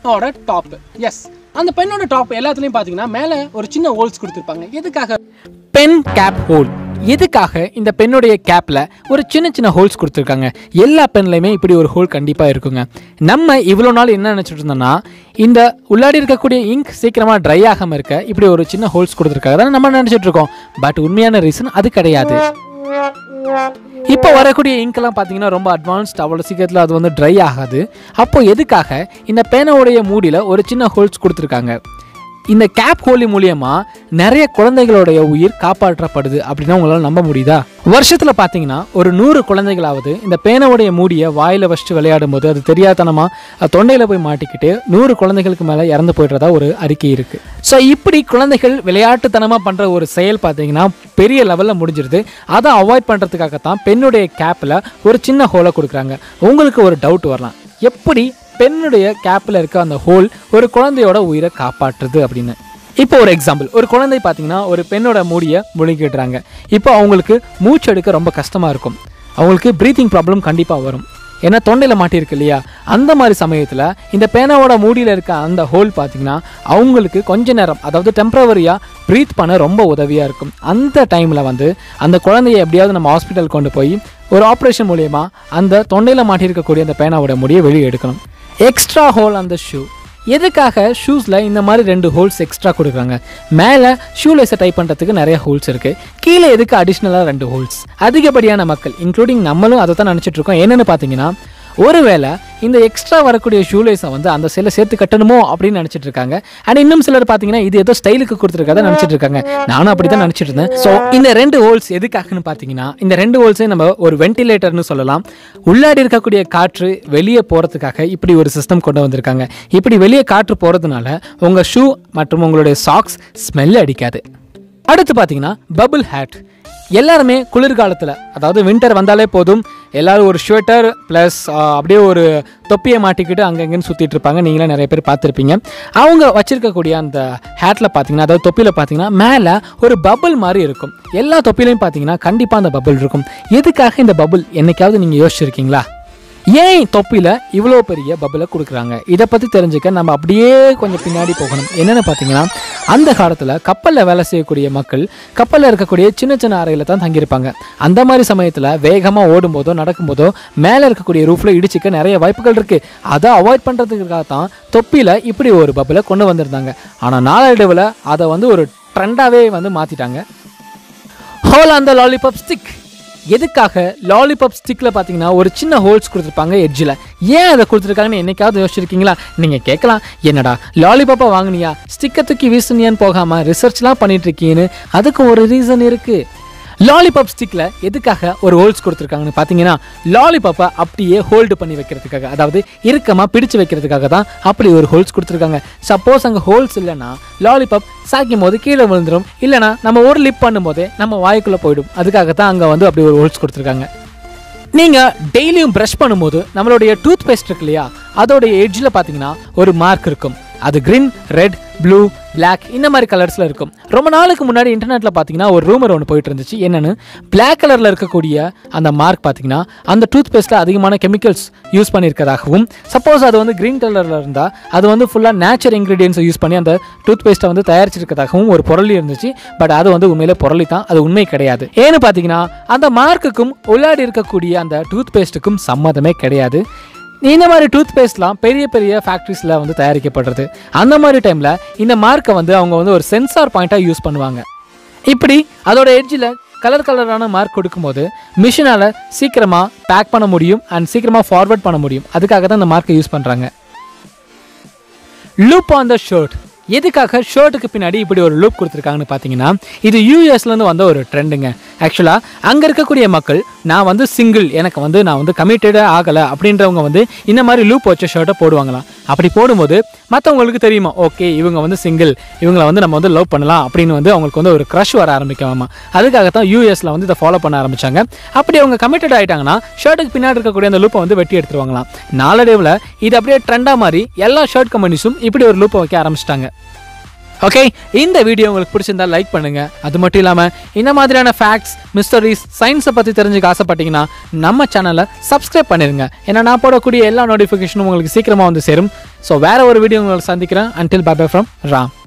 பென்னோட top S அந்த பென்னோட top எல்லாத்துலேயும் பார்த்தீங்கன்னா மேலே ஒரு சின்ன ஹோல்ஸ் கொடுத்துருப்பாங்க எதுக்காக பென் கேப் ஹோல் எதுக்காக இந்த பெண்ணுடைய கேப்பில் ஒரு சின்ன சின்ன ஹோல்ஸ் கொடுத்துருக்காங்க எல்லா பென்லையுமே இப்படி ஒரு ஹோல் கண்டிப்பாக இருக்குங்க நம்ம இவ்வளோ நாள் என்ன நினச்சிட்டு இருந்தோம்னா இந்த உள்ளாடி இருக்கக்கூடிய இங்க் சீக்கிரமாக ட்ரை ஆகாமல் இருக்க இப்படி ஒரு சின்ன ஹோல்ஸ் கொடுத்துருக்காங்க தான் நம்ம நினச்சிட்டு இருக்கோம் பட் உண்மையான ரீசன் அது கிடையாது இப்போ வரக்கூடிய இங்கெல்லாம் பார்த்தீங்கன்னா ரொம்ப அட்வான்ஸ்ட் அவ்வளோ சீக்கிரத்தில் அது வந்து ட்ரை ஆகாது அப்போ எதுக்காக இந்த பேனாவுடைய மூடியில் ஒரு சின்ன ஹோல்ஸ் கொடுத்துருக்காங்க இந்த கேப் ஹோலி மூலியமா நிறைய குழந்தைகளுடைய உயிர் காப்பாற்றப்படுது அப்படின்னா உங்களால் நம்ப முடியுதா வருஷத்தில் பார்த்தீங்கன்னா ஒரு நூறு குழந்தைகளாவது இந்த பேனாவுடைய மூடியை வாயில் வச்சுட்டு விளையாடும் போது அது தெரியாதனமா அது தொண்டையில் போய் மாட்டிக்கிட்டு நூறு குழந்தைகளுக்கு மேலே இறந்து போயிடுறதா ஒரு அறிக்கை இருக்கு ஸோ இப்படி குழந்தைகள் விளையாட்டுத்தனமாக பண்ணுற ஒரு செயல் பார்த்தீங்கன்னா பெரிய லெவலில் முடிஞ்சிருது அதை அவாய்ட் பண்ணுறதுக்காகத்தான் பெண்ணுடைய கேப்பில் ஒரு சின்ன ஹோலை கொடுக்குறாங்க உங்களுக்கு ஒரு டவுட் வரலாம் எப்படி பெண்ணுடைய கேப்பில் இருக்க அந்த ஹோல் ஒரு குழந்தையோட உயிரை காப்பாற்றுது அப்படின்னு இப்போ ஒரு எக்ஸாம்பிள் ஒரு குழந்தை பார்த்தீங்கன்னா ஒரு பெண்ணோட மூடியை முழுங்கிடுறாங்க இப்போ அவங்களுக்கு மூச்சு எடுக்க ரொம்ப கஷ்டமாக இருக்கும் அவங்களுக்கு ப்ரீத்திங் ப்ராப்ளம் கண்டிப்பாக வரும் ஏன்னா தொண்டையில் மாட்டியிருக்கு இல்லையா அந்த மாதிரி சமயத்தில் இந்த பேனாவோட மூடியில் இருக்க அந்த ஹோல் பார்த்தீங்கன்னா அவங்களுக்கு கொஞ்ச நேரம் அதாவது டெம்பரவரியாக ப்ரீத் பண்ண ரொம்ப உதவியாக இருக்கும் அந்த டைமில் வந்து அந்த குழந்தைய எப்படியாவது நம்ம ஹாஸ்பிட்டல் கொண்டு போய் ஒரு ஆப்ரேஷன் மூலயமா அந்த தொண்டையில் மாட்டியிருக்கக்கூடிய அந்த பேனாவோட முடியை வெளியே எடுக்கணும் எக்ஸ்ட்ரா ஹோல் அந்த ஷூ எதுக்காக ஷூஸில் இந்த மாதிரி ரெண்டு ஹோல்ஸ் எக்ஸ்ட்ரா கொடுக்குறாங்க மேலே ஷூலேஸை டைப் பண்ணுறதுக்கு நிறைய ஹோல்ஸ் இருக்குது கீழே எதுக்கு அடிஷ்னலாக ரெண்டு ஹோல்ஸ் அதிகப்படியான மக்கள் இன்க்ளூடிங் நம்மளும் அதை தான் நினச்சிட்டு இருக்கோம் என்னென்னு பார்த்தீங்கன்னா ஒருவேளை இந்த எக்ஸ்ட்ரா வரக்கூடிய ஷூலேஸை வந்து அந்த சில சேர்த்து கட்டணுமோ அப்படின்னு நினச்சிட்டு இருக்காங்க அண்ட் இன்னும் சிலர் பார்த்தீங்கன்னா இது ஏதோ ஸ்டைலுக்கு கொடுத்துருக்கதா நினச்சிட்டு இருக்காங்க நானும் அப்படி தான் நினச்சிட்டு இருந்தேன் ஸோ இந்த ரெண்டு ஹோல்ஸ் எதுக்காகன்னு பார்த்தீங்கன்னா இந்த ரெண்டு ஹோல்ஸையும் நம்ம ஒரு வென்டிலேட்டர்னு சொல்லலாம் உள்ளாடி இருக்கக்கூடிய காற்று வெளியே போகிறதுக்காக இப்படி ஒரு சிஸ்டம் கொண்டு வந்திருக்காங்க இப்படி வெளியே காற்று போகிறதுனால உங்கள் ஷூ மற்றும் உங்களுடைய சாக்ஸ் ஸ்மெல் அடிக்காது அடுத்து பார்த்தீங்கன்னா பபுள் ஹேட் எல்லாருமே குளிர்காலத்தில் அதாவது வின்டர் வந்தாலே போதும் எல்லாரும் ஒரு ஷுவெட்டர் ப்ளஸ் அப்படியே ஒரு தொப்பியை மாட்டிக்கிட்டு அங்கங்கன்னு சுற்றிட்டு இருப்பாங்க நீங்களே நிறைய பேர் பார்த்துருப்பீங்க அவங்க வச்சிருக்கக்கூடிய அந்த ஹேட்டில் பார்த்தீங்கன்னா அதாவது தொப்பியில் பார்த்தீங்கன்னா மேலே ஒரு பபுள் மாதிரி இருக்கும் எல்லா தொப்பிலையும் பார்த்தீங்கன்னா கண்டிப்பாக அந்த பபுள் இருக்கும் எதுக்காக இந்த பபுள் என்னைக்காவது நீங்கள் யோசிச்சிருக்கீங்களா ஏன் தொப்பியில் இவ்வளோ பெரிய பபுளை கொடுக்குறாங்க இதை பற்றி தெரிஞ்சுக்க நம்ம அப்படியே கொஞ்சம் பின்னாடி போகணும் என்னென்னு பார்த்தீங்கன்னா அந்த காலத்தில் கப்பலில் வேலை செய்யக்கூடிய மக்கள் கப்பலில் இருக்கக்கூடிய சின்ன சின்ன அறையில் தான் தங்கியிருப்பாங்க அந்த மாதிரி சமயத்தில் வேகமாக ஓடும்போதோ நடக்கும்போதோ மேலே இருக்கக்கூடிய ரூஃபில் இடிச்சிக்க நிறைய வாய்ப்புகள் இருக்குது அதை அவாய்ட் பண்ணுறதுக்காக தான் தொப்பியில் இப்படி ஒரு பபுளை கொண்டு வந்திருந்தாங்க ஆனால் நாளடைவில் அதை வந்து ஒரு ட்ரெண்டாகவே வந்து மாற்றிட்டாங்க ஹோல் அந்த லாலிபாப் ஸ்டிக் எதுக்காக லாலிபாப் ஸ்டிக்கில் பார்த்தீங்கன்னா ஒரு சின்ன ஹோல்ஸ் கொடுத்துருப்பாங்க எட்ஜில் ஏன் அதை கொடுத்துருக்காங்கன்னு என்னைக்காவது யோசிச்சிருக்கீங்களா நீங்கள் கேட்கலாம் என்னடா லாலிபாப்பை வாங்கினியா ஸ்டிக்கை தூக்கி வீசுனியான்னு போகாமல் ரிசர்ச்லாம் பண்ணிட்டு இருக்கீங்கன்னு அதுக்கு ஒரு ரீசன் இருக்குது லாலிபாப் ஸ்டிக்கில் எதுக்காக ஒரு ஹோல்ஸ் கொடுத்துருக்காங்கன்னு பார்த்தீங்கன்னா லாலிபாப்பை அப்படியே ஹோல்டு பண்ணி வைக்கிறதுக்காக அதாவது இறுக்கமாக பிடிச்சு வைக்கிறதுக்காக தான் அப்படி ஒரு ஹோல்ஸ் கொடுத்துருக்காங்க சப்போஸ் அங்கே ஹோல்ஸ் இல்லைன்னா லாலிபாப் சாய்க்கும் போது கீழே விழுந்துடும் இல்லைனா நம்ம ஒரு லிப் பண்ணும்போதே நம்ம வாய்க்குள்ளே போயிடும் அதுக்காக தான் அங்கே வந்து அப்படி ஒரு ஹோல்ஸ் கொடுத்துருக்காங்க நீங்கள் டெய்லியும் ப்ரஷ் பண்ணும்போது நம்மளுடைய டூத் பேஸ்ட் இருக்கு இல்லையா அதோடைய எட்ஜில் பார்த்தீங்கன்னா ஒரு மார்க் இருக்கும் அது கிரீன் ரெட் ப்ளூ பிளாக் இந்த மாதிரி கலர்ஸில் இருக்கும் ரொம்ப நாளுக்கு முன்னாடி இன்டர்நெட்டில் பார்த்தீங்கன்னா ஒரு ரூமர் ஒன்று போயிட்டு இருந்துச்சு என்னென்னு பிளாக் கலரில் இருக்கக்கூடிய அந்த மார்க் பார்த்தீங்கன்னா அந்த டூத் பேஸ்ட்டில் அதிகமான கெமிக்கல்ஸ் யூஸ் பண்ணியிருக்கதாகவும் சப்போஸ் அது வந்து க்ரீன் கலரில் இருந்தால் அது வந்து ஃபுல்லாக நேச்சர் இன்க்ரீடியன்ஸை யூஸ் பண்ணி அந்த டூத் பேஸ்ட்டை வந்து தயாரிச்சிருக்கதாகவும் ஒரு பொருள் இருந்துச்சு பட் அது வந்து உண்மையிலே பொருளி தான் அது உண்மை கிடையாது ஏன்னு பார்த்தீங்கன்னா அந்த மார்க்குக்கும் உள்ளாடி இருக்கக்கூடிய அந்த டூத் பேஸ்ட்டுக்கும் சம்மதமே கிடையாது இந்த மாதிரி டூத் பேஸ்ட்லாம் பெரிய பெரிய ஃபேக்ட்ரிஸில் வந்து தயாரிக்கப்படுறது அந்த மாதிரி டைமில் இந்த மார்க்கை வந்து அவங்க வந்து ஒரு சென்சார் பாயிண்ட்டாக யூஸ் பண்ணுவாங்க இப்படி அதோட எட்ஜில் கலர் கலரான மார்க் கொடுக்கும்போது மிஷினால் சீக்கிரமாக பேக் பண்ண முடியும் அண்ட் சீக்கிரமாக ஃபார்வர்ட் பண்ண முடியும் அதுக்காக தான் இந்த மார்க்கை யூஸ் பண்ணுறாங்க லூப் ஆன் த ஷர்ட் எதுக்காக ஷர்ட்டுக்கு பின்னாடி இப்படி ஒரு லூப் கொடுத்துருக்காங்கன்னு பார்த்தீங்கன்னா இது யூஎஸ்லேருந்து வந்த ஒரு ட்ரெண்டுங்க ஆக்சுவலாக அங்கே இருக்கக்கூடிய மக்கள் நான் வந்து சிங்கிள் எனக்கு வந்து நான் வந்து கமிட்டடாக ஆகலை அப்படின்றவங்க வந்து இந்த மாதிரி லூப் வச்ச ஷர்ட்டை போடுவாங்களாம் அப்படி போடும்போது மற்றவங்களுக்கு தெரியுமா ஓகே இவங்க வந்து சிங்கிள் இவங்களை வந்து நம்ம வந்து லவ் பண்ணலாம் அப்படின்னு வந்து அவங்களுக்கு வந்து ஒரு க்ரஷ் வர ஆரம்பிக்குமாமா அதுக்காகத்தான் யூஎஸில் வந்து இதை ஃபாலோ பண்ண ஆரம்பிச்சாங்க அப்படி அவங்க கமிட்டட் ஆகிட்டாங்கன்னா ஷர்ட்டுக்கு பின்னாடி இருக்கக்கூடிய அந்த லூப்பை வந்து வெட்டி எடுத்துருவாங்களாம் நாளடைவில் இது அப்படியே ட்ரெண்டாக மாதிரி எல்லா ஷர்ட் கம்பெனிஸும் இப்படி ஒரு லூப்பை வைக்க ஆரம்பிச்சிட்டாங்க ஓகே இந்த வீடியோ உங்களுக்கு பிடிச்சிருந்தா லைக் பண்ணுங்க அது மட்டும் இல்லாமல் இந்த மாதிரியான ஃபேக்ட்ஸ் மிஸ்டரிஸ் சயின்ஸை பற்றி தெரிஞ்சுக்க ஆசைப்பட்டீங்கன்னா நம்ம சேனலை சப்ஸ்கிரைப் பண்ணிருங்க ஏன்னா நான் போடக்கூடிய எல்லா நோட்டிஃபிகேஷனும் உங்களுக்கு சீக்கிரமாக வந்து சேரும் ஸோ வேற ஒரு வீடியோ உங்களை சந்திக்கிறேன் until bye bye from Ram